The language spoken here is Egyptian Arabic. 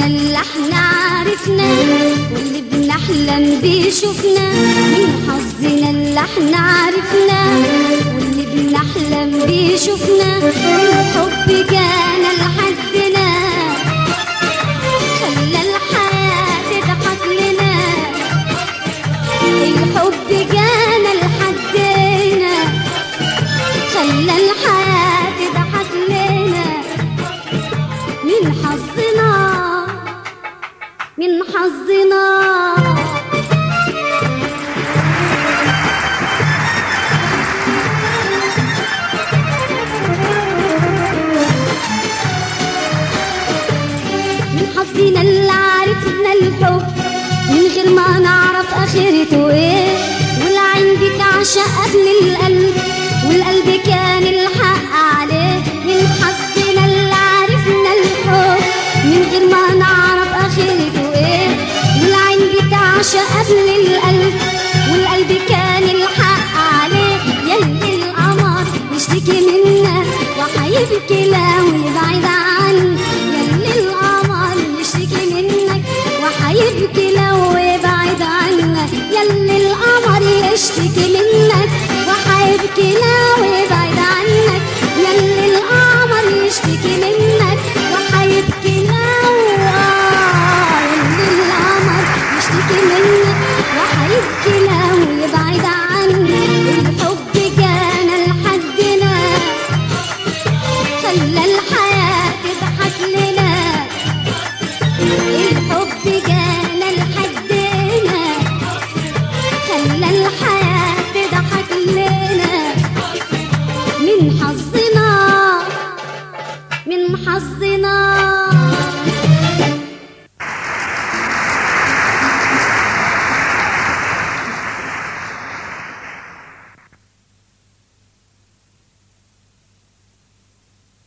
اللي احنا عرفنا واللي بنحلم بيه شفنا من حظنا اللي احنا عرفنا واللي بنحلم بيه شفنا الحب جانا لحدنا خلى الحياة تضحك لنا الحب جانا لحدنا خلى الحياة تضحك لنا من حظنا من حظنا من حظنا اللي عرفنا الحب من غير ما نعرف اخرته ايه والعين بتعشق قبل القلب والقلب كان الحق عليه من حظنا اللي عرفنا الحب من غير ما نعرف اخرته ايه والعين بتعشق قبل القلب والقلب كان الحق عليه يلي القمر يشتكي منك وحيبكي لو يبعد عنك يلي القمر يشتكي منك وحيبكي لو يبعد عنك يلي القمر يشتكي منك وحيبكي لو يبعد